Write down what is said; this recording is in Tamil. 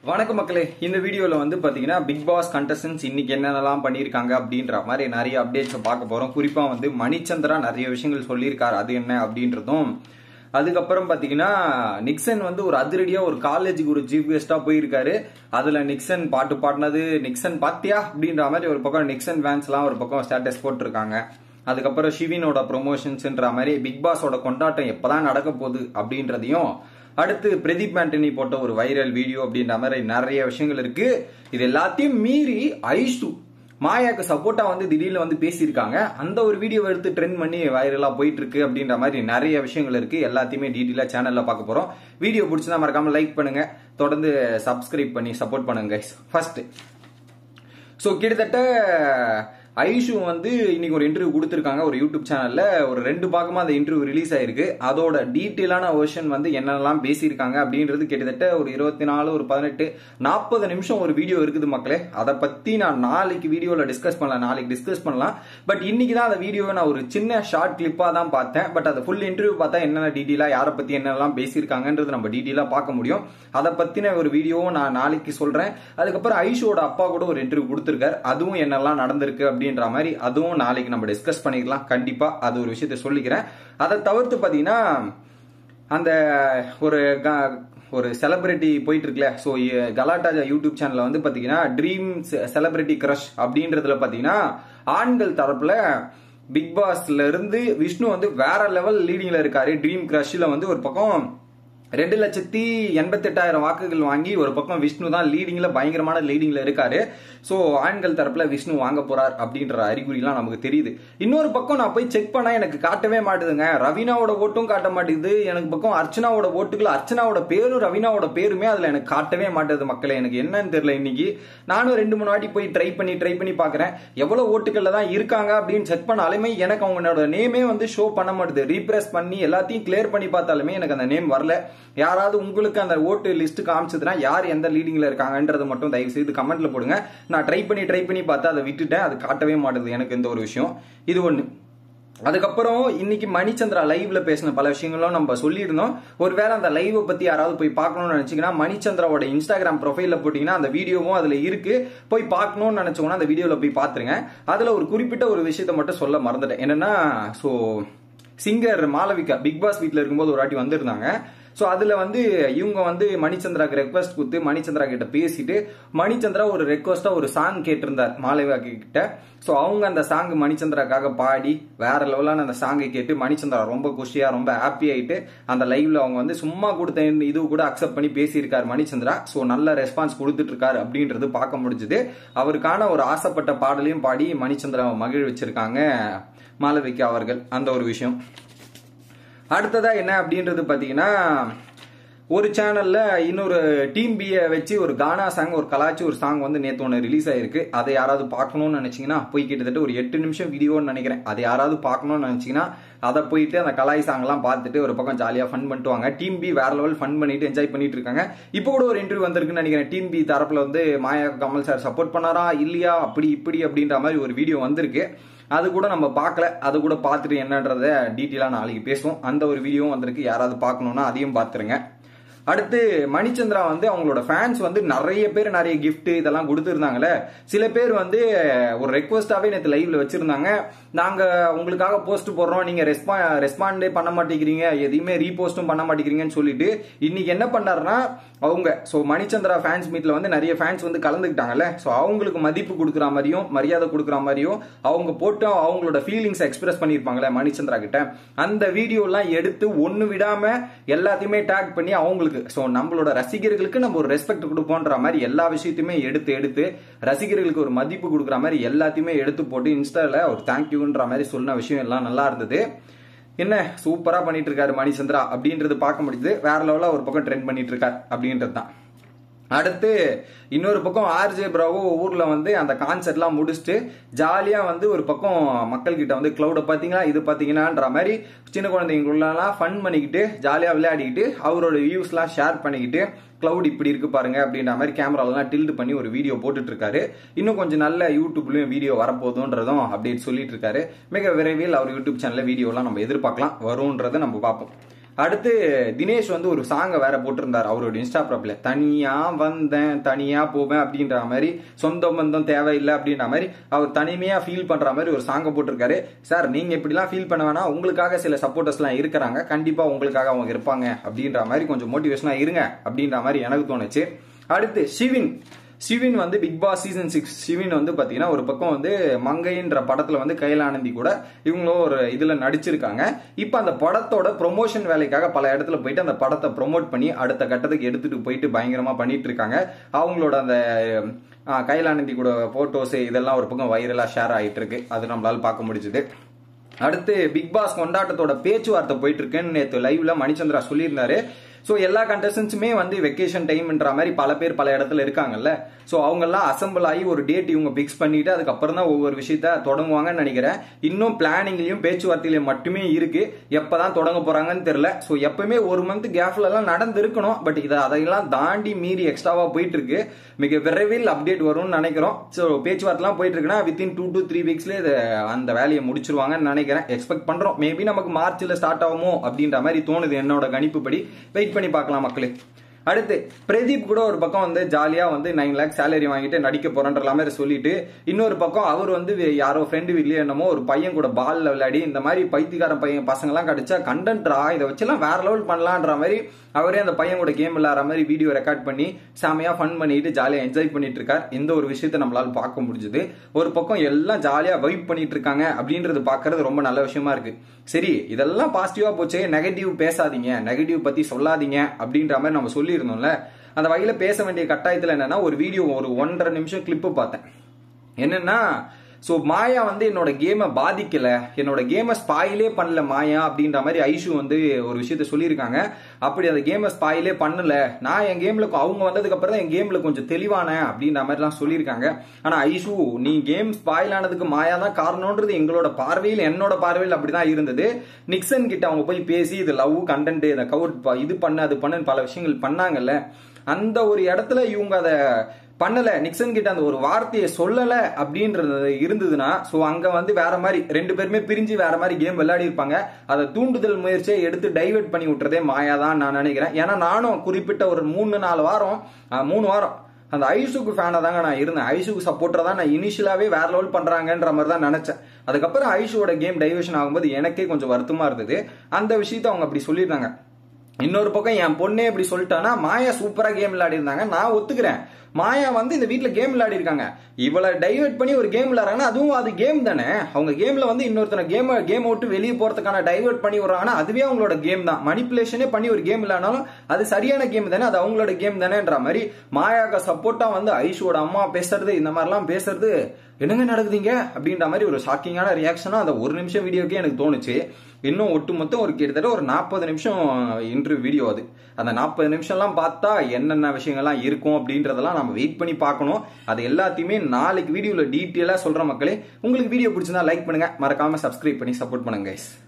வணக்கம் மக்களே இந்த வீடியோல வந்து பாத்தீங்கன்னா பிக் பாஸ் கண்டஸ்டன்ஸ் இன்னைக்கு என்னென்னலாம் பண்ணியிருக்காங்க அப்படின்ற மாதிரி நிறைய அப்டேட்ஸ் பார்க்க போறோம் குறிப்பா வந்து மணிச்சந்திரா நிறைய விஷயங்கள் சொல்லியிருக்காரு அது என்ன அப்படின்றதும் அதுக்கப்புறம் பாத்தீங்கன்னா நிக்சன் வந்து ஒரு அதிரடியா ஒரு காலேஜுக்கு ஒரு சீஃப் கெஸ்டா போயிருக்காரு அதுல நிக்சன் பாட்டு பாடினது நிக்சன் பாத்தியா அப்படின்ற மாதிரி ஒரு பக்கம் நிக்சன் ஃபேன்ஸ் எல்லாம் ஒரு பக்கம் ஸ்டேட்டஸ் போட்டிருக்காங்க அதுக்கப்புறம் ஷிவினோட ப்ரொமோஷன்ஸ்ன்ற மாதிரி பிக் பாஸோட கொண்டாட்டம் எப்பதான் நடக்க போகுது அப்படின்றதையும் அடுத்து பிரதீப் ஆண்டனி போட்ட ஒரு வைரல் வீடியோ அப்படின்ற மாதிரி நிறைய விஷயங்கள் இருக்கு இது எல்லாத்தையும் மீறி ஐஷு மாயாக்கு சப்போர்ட்டா வந்து திடீர்னு வந்து பேசியிருக்காங்க அந்த ஒரு வீடியோ எடுத்து ட்ரெண்ட் பண்ணி வைரலா போயிட்டு இருக்கு அப்படின்ற மாதிரி நிறைய விஷயங்கள் இருக்கு எல்லாத்தையுமே டீட்டெயிலா சேனல்ல பார்க்க போறோம் வீடியோ பிடிச்சதா மறக்காம லைக் பண்ணுங்க தொடர்ந்து சப்ஸ்கிரைப் பண்ணி சப்போர்ட் பண்ணுங்க கைஸ் ஃபர்ஸ்ட் ஸோ கிட்டத்தட்ட ஐஷு வந்து இன்னைக்கு ஒரு இன்டர்வியூ கொடுத்துருக்காங்க ஒரு யூடியூப் சேனல்ல ஒரு ரெண்டு பாகமா அந்த இன்டர்வியூ ரிலீஸ் ஆயிருக்கு அதோட டீட்டெயிலான வெர்ஷன் வந்து என்னெல்லாம் பேசியிருக்காங்க அப்படின்றது கிட்டத்தட்ட ஒரு இருபத்தி நாலு ஒரு பதினெட்டு நாற்பது நிமிஷம் ஒரு வீடியோ இருக்குது மக்களே அதை பத்தி நான் நாளைக்கு வீடியோல டிஸ்கஸ் பண்ணலாம் நாளைக்கு டிஸ்கஸ் பண்ணலாம் பட் இன்னைக்கு தான் அந்த வீடியோவை நான் ஒரு சின்ன ஷார்ட் கிளிப்பா தான் பார்த்தேன் பட் அதை ஃபுல் இன்டர்வியூ பார்த்தா என்னென்ன டீட்டெயிலா யாரை பத்தி என்னெல்லாம் பேசியிருக்காங்கன்றது நம்ம டீட்டெயிலா பார்க்க முடியும் அதை பத்தின ஒரு வீடியோவும் நான் நாளைக்கு சொல்றேன் அதுக்கப்புறம் ஐஷோட அப்பா கூட ஒரு இன்டர்வியூ கொடுத்துருக்காரு அதுவும் என்னெல்லாம் நடந்திருக்கு அப்படின்ற மாதிரி அதுவும் நாளைக்கு நம்ம டிஸ்கஸ் பண்ணிக்கலாம் கண்டிப்பா அது ஒரு விஷயத்த சொல்லிக்கிறேன் அதை தவிர்த்து பாத்தீங்கன்னா அந்த ஒரு க- ஒரு செலிபிரிட்டி போயிட்டு இருக்குல்ல ஸோ கலாட்டாஜா யூடியூப் சேனல்ல வந்து பாத்தீங்கன்னா ட்ரீம் செலிபிரிட்டி கிரஷ் அப்படின்றதுல பாத்தீங்கன்னா ஆண்கள் தரப்புல பிக் பாஸ்ல இருந்து விஷ்ணு வந்து வேற லெவல் லீடிங்ல இருக்காரு ட்ரீம் கிரஷ்ல வந்து ஒரு பக்கம் ரெண்டு லட்சத்தி எண்பத்தெட்டாயிரம் வாக்குகள் வாங்கி ஒரு பக்கம் விஷ்ணு தான் லீடிங்ல பயங்கரமான லீடிங்ல இருக்காரு சோ ஆண்கள் தரப்புல விஷ்ணு வாங்க போறார் அப்படின்ற அறிகுறிலாம் நமக்கு தெரியுது இன்னொரு பக்கம் நான் போய் செக் பண்ணா எனக்கு காட்டவே மாட்டுதுங்க ரவீனாவோட ஓட்டும் காட்ட மாட்டேங்குது எனக்கு பக்கம் அர்ச்சனாவோட ஓட்டுகள் அர்ச்சனாவோட பேரும் ரவீனாவோட பேருமே அதுல எனக்கு காட்டவே மாட்டேது மக்களே எனக்கு என்னன்னு தெரியல இன்னைக்கு நானும் ரெண்டு மூணு வாட்டி போய் ட்ரை பண்ணி ட்ரை பண்ணி பாக்குறேன் எவ்வளவு ஓட்டுகள்ல தான் இருக்காங்க அப்படின்னு செக் பண்ணாலுமே எனக்கு அவங்களோட நேமே வந்து ஷோ பண்ண மாட்டுது ரீப்ரெஸ் பண்ணி எல்லாத்தையும் கிளியர் பண்ணி பார்த்தாலுமே எனக்கு அந்த நேம் வரல யாராவது உங்களுக்கு அந்த ஓட்டு லிஸ்ட் காமிச்சதுன்னா யார் எந்த லீடிங்ல இருக்காங்கன்றதை மட்டும் தயவு செய்து கமெண்ட்ல போடுங்க நான் ட்ரை பண்ணி ட்ரை பண்ணி பார்த்தா அதை விட்டுட்டேன் அது காட்டவே மாட்டுது எனக்கு இந்த ஒரு விஷயம் இது ஒண்ணு அதுக்கப்புறம் இன்னைக்கு மணிச்சந்திரா லைவ்ல பேசின பல விஷயங்களும் நம்ம சொல்லியிருந்தோம் ஒருவேளை அந்த லைவை பத்தி யாராவது போய் பார்க்கணும்னு நினைச்சீங்கன்னா மணிச்சந்திராவோட இன்ஸ்டாகிராம் ப்ரொஃபைல்ல போட்டீங்கன்னா அந்த வீடியோவும் அதுல இருக்கு போய் பார்க்கணும்னு நினைச்சோம்னா அந்த வீடியோல போய் பாத்துருங்க அதுல ஒரு குறிப்பிட்ட ஒரு விஷயத்த மட்டும் சொல்ல மறந்துட்டேன் என்னன்னா so singer Malavika Bigg Boss வீட்ல இருக்கும்போது ஒரு வாட்டி வந்திருந்தாங்க ஸோ அதுல வந்து இவங்க வந்து மணிச்சந்திராக்கு ரெக்வஸ்ட் கொடுத்து மணிச்சந்திரா கிட்ட பேசிட்டு மணிச்சந்திரா ஒரு ரெக்வஸ்டா ஒரு சாங் கேட்டிருந்தார் மாளவிகா கிட்ட ஸோ அவங்க அந்த சாங் மணிச்சந்திராக்காக பாடி வேற லெவலான அந்த சாங்கை கேட்டு மணிச்சந்திரா ரொம்ப குஷியா ரொம்ப ஹாப்பி ஆயிட்டு அந்த லைவ்ல அவங்க வந்து சும்மா கொடுத்த இந்த இது கூட அக்செப்ட் பண்ணி பேசியிருக்காரு மணிச்சந்திரா ஸோ நல்ல ரெஸ்பான்ஸ் கொடுத்துட்டு இருக்காரு அப்படின்றது பார்க்க முடிஞ்சுது அவருக்கான ஒரு ஆசைப்பட்ட பாடலையும் பாடி மணிச்சந்திரா மகிழ் வச்சிருக்காங்க மாளவிகா அவர்கள் அந்த ஒரு விஷயம் அடுத்ததா என்ன அப்படின்றது பாத்தீங்கன்னா ஒரு சேனல்ல இன்னொரு டீம் பிய வச்சு ஒரு கானா சாங் ஒரு கலாச்சி ஒரு சாங் வந்து நேத்து ஒன்று ரிலீஸ் ஆயிருக்கு அதை யாராவது பார்க்கணும்னு நினைச்சீங்கன்னா போய் கிட்டத்தட்ட ஒரு எட்டு நிமிஷம் வீடியோன்னு நினைக்கிறேன் அதை யாராவது பார்க்கணும்னு நினைச்சீங்கன்னா அதை போயிட்டு அந்த கலாய் சாங் எல்லாம் பார்த்துட்டு ஒரு பக்கம் ஜாலியா ஃபன் பண்ணிட்டு வாங்க டீம் பி வேற லெவல் ஃபன் பண்ணிட்டு என்ஜாய் பண்ணிட்டு இருக்காங்க இப்போ கூட ஒரு இன்டர்வியூ வந்திருக்குன்னு நினைக்கிறேன் டீம் பி தரப்புல வந்து மாயா கமல் சார் சப்போர்ட் பண்ணாரா இல்லையா அப்படி இப்படி அப்படின்ற மாதிரி ஒரு வீடியோ வந்திருக்கு அது கூட நம்ம பார்க்கல அது கூட பார்த்துட்டு என்னன்றத டீட்டெயிலாக நாளைக்கு பேசுவோம் அந்த ஒரு வீடியோவும் வந்திருக்கு யாராவது பார்க்கணும்னா அதையும் பார்த்துருங்க அடுத்து மணிச்சந்திரா வந்து அவங்களோட ஃபேன்ஸ் வந்து நிறைய பேர் நிறைய gift இதெல்லாம் கொடுத்துருந்தாங்கல்ல சில பேர் வந்து ஒரு ரெக்வஸ்டாவே நேற்று லைவ்ல வச்சிருந்தாங்க நாங்க உங்களுக்காக போஸ்ட் போடுறோம் நீங்க ரெஸ்பா ரெஸ்பாண்டே பண்ண மாட்டேங்கிறீங்க எதையுமே ரீபோஸ்டும் பண்ண மாட்டேங்கிறீங்கன்னு சொல்லிட்டு இன்னைக்கு என்ன பண்ணாருன்னா அவங்க ஸோ மணிச்சந்திரா ஃபேன்ஸ் மீட்ல வந்து நிறைய ஃபேன்ஸ் வந்து கலந்துக்கிட்டாங்கல்ல ஸோ அவங்களுக்கு மதிப்பு கொடுக்குற மாதிரியும் மரியாதை கொடுக்குற மாதிரியும் அவங்க போட்டு அவங்களோட ஃபீலிங்ஸ் எக்ஸ்பிரஸ் பண்ணியிருப்பாங்களே மணிச்சந்திரா கிட்ட அந்த வீடியோலாம் எடுத்து ஒன்று விடாம எல்லாத்தையுமே டேக் பண்ணி அவங்களுக்கு ஸோ நம்மளோட ரசிகர்களுக்கு நம்ம ஒரு ரெஸ்பெக்ட் கொடுப்போன்ற மாதிரி எல்லா விஷயத்தையுமே எடுத்து எடுத்து ரசிகர்களுக்கு ஒரு மதிப்பு கொடுக்குற மாதிரி எல்லாத்தையுமே எடுத்து போட்டு இன்ஸ்டால ஒரு தேங்க்யூன்ற மாதிரி சொன்ன விஷயம் எல்லாம் நல்லா இருந்தது என்ன சூப்பரா பண்ணிட்டு இருக்காரு மணிச்சந்திரா அப்படின்றது பார்க்க முடியுது வேற லெவலா ஒரு பக்கம் ட்ரெண்ட் பண்ணிட்டு இருக்காரு அப்படின்றது தான் அடுத்து இன்னொரு பக்கம் ஆர்ஜே பிராவோ ஊர்ல வந்து அந்த கான்சர்ட்லாம் முடிச்சுட்டு ஜாலியா வந்து ஒரு பக்கம் மக்கள் கிட்ட வந்து கிளவுட பாத்தீங்களா இது பாத்தீங்கன்னான்ற மாதிரி சின்ன குழந்தைங்களுலாம் ஃபன் பண்ணிக்கிட்டு ஜாலியா விளையாடிக்கிட்டு அவரோட வியூஸ்லாம் ஷேர் பண்ணிக்கிட்டு கிளவுட் இப்படி இருக்கு பாருங்க அப்படின்ற மாதிரி கேமராலாம் டில்டு பண்ணி ஒரு வீடியோ போட்டுட்டு இருக்காரு இன்னும் கொஞ்சம் நல்ல யூடியூப்லயும் வீடியோ வரப்போகுதுன்றதும் அப்டேட் சொல்லிட்டு இருக்காரு மிக விரைவில் அவர் யூடியூப் சேனல்ல வீடியோலாம் நம்ம எதிர்பார்க்கலாம் வரும்ன்றதை நம்ம பார்ப்போம் அடுத்து தினேஷ் வந்து ஒரு சாங்கை வேற போட்டிருந்தார் அவரோட இன்ஸ்டா ப்ராப்ல தனியா வந்தேன் தனியா போவேன் அப்படின்ற மாதிரி சொந்த பந்தம் தேவையில்லை அப்படின்ற மாதிரி அவர் தனிமையா ஃபீல் பண்ற மாதிரி ஒரு சாங்கை போட்டிருக்காரு சார் நீங்க இப்படிலாம் ஃபீல் பண்ண வேணாம் உங்களுக்காக சில சப்போர்ட்டர்ஸ் எல்லாம் இருக்கிறாங்க கண்டிப்பா உங்களுக்காக அவங்க இருப்பாங்க அப்படின்ற மாதிரி கொஞ்சம் மோட்டிவேஷனா இருங்க அப்படின்ற மாதிரி எனக்கு தோணுச்சு அடுத்து சிவின் சிவின் வந்து Bigg Boss season six Shivin வந்து பாத்தீங்கன்னா ஒரு பக்கம் வந்து மங்கைன்ற படத்துல வந்து கைலானந்தி கூட இவங்களும் ஒரு இதுல நடிச்சிருக்காங்க இப்ப அந்த படத்தோட ப்ரொமோஷன் வேலைக்காக பல இடத்துல போயிட்டு அந்த படத்தை ப்ரொமோட் பண்ணி அடுத்த கட்டத்துக்கு எடுத்துட்டு போயிட்டு பயங்கரமா பண்ணிட்டு இருக்காங்க அவங்களோட அந்த ஆ, கைலானந்தி கூட போட்டோஸ் இதெல்லாம் ஒரு பக்கம் வைரலா ஷேர் ஆயிட்டு இருக்கு அது நம்மளால பார்க்க முடிஞ்சுது அடுத்து பிக் பாஸ் கொண்டாட்டத்தோட பேச்சுவார்த்தை போயிட்டு இருக்குன்னு நேற்று லைவ்ல மணிச்சந்திரா சொல்லியிருந்தாரு ஸோ எல்லா கண்டஸ்டன்ஸுமே வந்து வெக்கேஷன் டைம்ன்ற மாதிரி பல பேர் பல இடத்துல இருக்காங்கல்ல ஸோ அவங்கெல்லாம் அசம்பிள் ஆகி ஒரு டேட் இவங்க பிக்ஸ் பண்ணிட்டு அதுக்கப்புறம் தான் ஒவ்வொரு விஷயத்த தொடங்குவாங்கன்னு நினைக்கிறேன் இன்னும் பிளானிங்லயும் பேச்சுவார்த்தையிலையும் மட்டுமே இருக்கு எப்பதான் தொடங்க போறாங்கன்னு தெரியல ஸோ எப்பவுமே ஒரு மந்த் கேப்ல எல்லாம் நடந்திருக்கணும் பட் இதை அதையெல்லாம் தாண்டி மீறி எக்ஸ்ட்ராவா போயிட்டு இருக்கு மிக விரைவில் அப்டேட் வரும்னு நினைக்கிறோம் ஸோ பேச்சுவார்த்தைலாம் போயிட்டு இருக்குன்னா வித்தின் டூ டு த்ரீ வீக்ஸ்லேயே இதை அந்த வேலையை முடிச்சிருவாங்கன்னு நினைக்கிறேன் எக்ஸ்பெக்ட் பண்றோம் மேபி நமக்கு மார்ச்ல ஸ்டார்ட் ஆகுமோ அப்படின்ற மாதிரி தோணுது என்னோட கணிப்புப்படி வெயிட் பண்ணி பார்க்கலாம் மக்களே அடுத்து பிரதீப் கூட ஒரு பக்கம் வந்து ஜாலியா வந்து நைன் லேக் சேலரி வாங்கிட்டு நடிக்க போறன்ற மாதிரி சொல்லிட்டு இன்னொரு பக்கம் அவர் வந்து வே- யாரோ ஃப்ரெண்டு வீட்லயே என்னமோ ஒரு பையன் கூட பால்ல விளையாடி இந்த மாதிரி பைத்தியக்கார பையன் பசங்க எல்லாம் கிடைச்சா கண்டென்ட்ரா இதை வச்செல்லாம் வேற லெவல் பண்ணலான்ற மாதிரி அவரே அந்த பையன் கூட கேம் விளையாடுற மாதிரி வீடியோ ரெக்கார்ட் பண்ணி செமையா ஃபன் பண்ணிட்டு ஜாலியா என்ஜாய் பண்ணிட்டு இருக்கார் இந்த ஒரு விஷயத்தை நம்மளால பார்க்க முடிஞ்சுது ஒரு பக்கம் எல்லாம் ஜாலியா வைப் பண்ணிட்டு இருக்காங்க அப்படின்றது பார்க்கிறது ரொம்ப நல்ல விஷயமா இருக்கு சரி இதெல்லாம் பாசிட்டிவா போச்சு நெகட்டிவ் பேசாதீங்க நெகட்டிவ் பத்தி சொல்லாதீங்க அப்படின்ற மாதிரி நம்ம சொல்லியிருந்தோம்ல அந்த வகையில பேச வேண்டிய கட்டாயத்துல என்னன்னா ஒரு வீடியோ ஒரு ஒன்றரை நிமிஷம் கிளிப்பு பார்த்தேன் என்னன்னா ஸோ மாயா வந்து என்னோட கேமை பாதிக்கல என்னோட கேமை ஸ்பாயிலே பண்ணல மாயா அப்படின்ற மாதிரி ஐஷு வந்து ஒரு விஷயத்த சொல்லியிருக்காங்க அப்படி அந்த கேமை ஸ்பாயிலே பண்ணல நான் என் கேம்ல அவங்க வந்ததுக்கு அப்புறம் தான் என் கேம்ல கொஞ்சம் தெளிவானேன் அப்படின்ற மாதிரிலாம் சொல்லியிருக்காங்க ஆனா ஐஷு நீ கேம் ஸ்பாயில் ஆனதுக்கு மாயா தான் காரணம்ன்றது எங்களோட பார்வையில் என்னோட பார்வையில் அப்படிதான் இருந்தது நிக்சன் கிட்ட அவங்க போய் பேசி இது லவ் கண்டென்ட் இதை கவுட் இது பண்ணு அது பண்ணுன்னு பல விஷயங்கள் பண்ணாங்கல்ல அந்த ஒரு இடத்துல இவங்க அதை பண்ணல நிக்சன் கிட்ட அந்த ஒரு வார்த்தையை சொல்லல அப்படின்றது இருந்ததுன்னா சோ அங்க வந்து வேற மாதிரி ரெண்டு பேருமே பிரிஞ்சு வேற மாதிரி கேம் விளையாடி இருப்பாங்க அதை தூண்டுதல் முயற்சியை எடுத்து டைவர்ட் பண்ணி விட்டுறதே மாயா தான் நான் நினைக்கிறேன் ஏன்னா நானும் குறிப்பிட்ட ஒரு மூணு நாலு வாரம் ஆ, மூணு வாரம் அந்த ஐசுக்கு ஃபேனா தாங்க நான் இருந்தேன் ஐசுக்கு சப்போர்ட்டரா தான் நான் இனிஷியலாவே வேற லெவல் பண்றாங்கன்ற மாதிரி தான் நினைச்சேன் அதுக்கப்புறம் ஐஷுவோட கேம் டைவர்ஷன் ஆகும்போது எனக்கே கொஞ்சம் வருத்தமா இருந்தது அந்த விஷயத்தை அவங்க அப்படி சொல்லியிருந்தாங்க இன்னொரு பக்கம் என் பொண்ணே இப்படி சொல்லிட்டானா மாயா சூப்பரா கேம் விளையாடி இருந்தாங்க நான் ஒத்துக்கிறேன் மாயா வந்து இந்த வீட்ல கேம் விளையாடி இருக்காங்க இவளை டைவர்ட் பண்ணி ஒரு கேம் விளையாடுறாங்கன்னா அதுவும் அது கேம் தானே அவங்க கேம்ல வந்து இன்னொருத்தனை கேம் கேம் விட்டு வெளியே போறதுக்கான டைவர்ட் பண்ணி விடுறாங்கன்னா அதுவே அவங்களோட கேம் தான் மணிப்புலேஷனே பண்ணி ஒரு கேம் விளையாடினாலும் அது சரியான கேம் தானே அது அவங்களோட கேம் தானேன்ற மாதிரி மாயாக்கு சப்போர்ட்டா வந்து ஐஷோட அம்மா பேசுறது இந்த மாதிரிலாம் பேசுறது என்னங்க நடக்குதுங்க அப்படின்ற மாதிரி ஒரு ஷாக்கிங்கான ரியாக்ஷனா அந்த ஒரு நிமிஷம் வீடியோக்கே எனக்கு தோணுச்சு இன்னும் ஒட்டுமொத்தம் ஒரு கிட்டத்தட்ட ஒரு நாற்பது நிமிஷம் இன்டர்வியூ வீடியோ அது அந்த நாற்பது நிமிஷம்லாம் பார்த்தா என்னென்ன விஷயங்கள்லாம் இருக்கும் அப்படின்றதெல்லாம் நம்ம வெயிட் பண்ணி பார்க்கணும் அது எல்லாத்தையுமே நாளைக்கு வீடியோவில் டீட்டெயிலாக சொல்கிற மக்களே உங்களுக்கு வீடியோ பிடிச்சிருந்தா லைக் பண்ணுங்க மறக்காம சப்ஸ்கிரைப் பண்ணி சப்போர்ட் பண்ணுங்க guys